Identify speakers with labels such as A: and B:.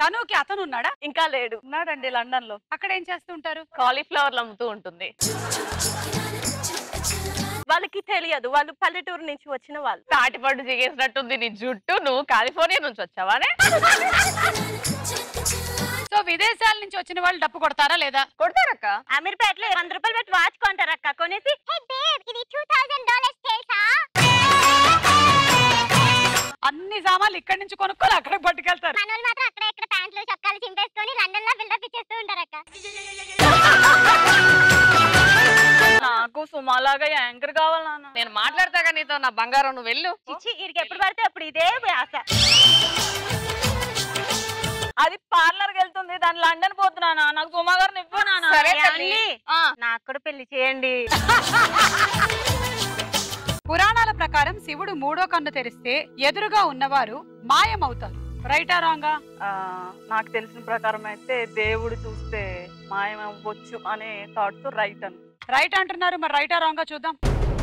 A: తనుకి అతను ఉన్నాడా
B: ఇంకా లేడు ఉన్నాడండి లండన్ లో
A: అక్కడ ఏం చేస్తూ ఉంటారు
B: కాలీఫ్లవర్లు అమ్ముతూ ఉంటుంది వాళ్ళకి తెలియదు వాళ్ళు పల్లెటూరు నుంచి వచ్చిన వాళ్ళు తాటిపండు జిగేసినట్టుంది నీ జుట్టు నువ్వు కాలిఫోర్నియా నుంచి వచ్చావానే
A: సో విదేశాల నుంచి వచ్చిన వాళ్ళు డప్పు కొడతారా లేదా
B: కొడతారక్క
C: అమీర్పేటలో వంద రూపాయలు పెట్టి వాచ్ కొంటారు అక్క కొనేసి ఇది టూ థౌసండ్ డాలర్స్ తెలుసా
A: అన్ని సామాన్లు ఇక్కడి నుంచి కొనుక్కొని అక్కడికి పట్టుకెళ్తారు
C: మనోళ్ళు మాత్రం అక్కడ ఇక్కడ ప్యాంట్లు చొక్కాలు చింపేసుకొని లండన్ లో బిల్డప్ ఇచ్చేస్తూ ఉంటారు అక్క
B: నాకు సుమాలాగా యాంకర్ కావాలి నాన్న నేను మాట్లాడతాగా నీతో నా బంగారం నువ్వు వెళ్ళు
C: చిచ్చి వీడికి ఎప్పుడు పడితే అప్పుడు ఇదే ఆశ
B: అది పార్లర్ కి వెళ్తుంది దాని లండన్ పోతున్నానా నాకు సుమా గారిని ఇవ్వు నాన్న
C: సరే తల్లి. నాకు కూడా పెళ్లి చేయండి
A: పురాణాల ప్రకారం శివుడు మూడో కన్ను తెరిస్తే ఎదురుగా ఉన్నవారు మాయమవుతారు రైటా రాంగా
B: నాకు తెలిసిన ప్రకారం అయితే దేవుడు చూస్తే మాయం అవ్వచ్చు అనే థాట్ తో రైట్ అని
A: రైట్ అంటున్నారు మరి రైటా రాంగా చూద్దాం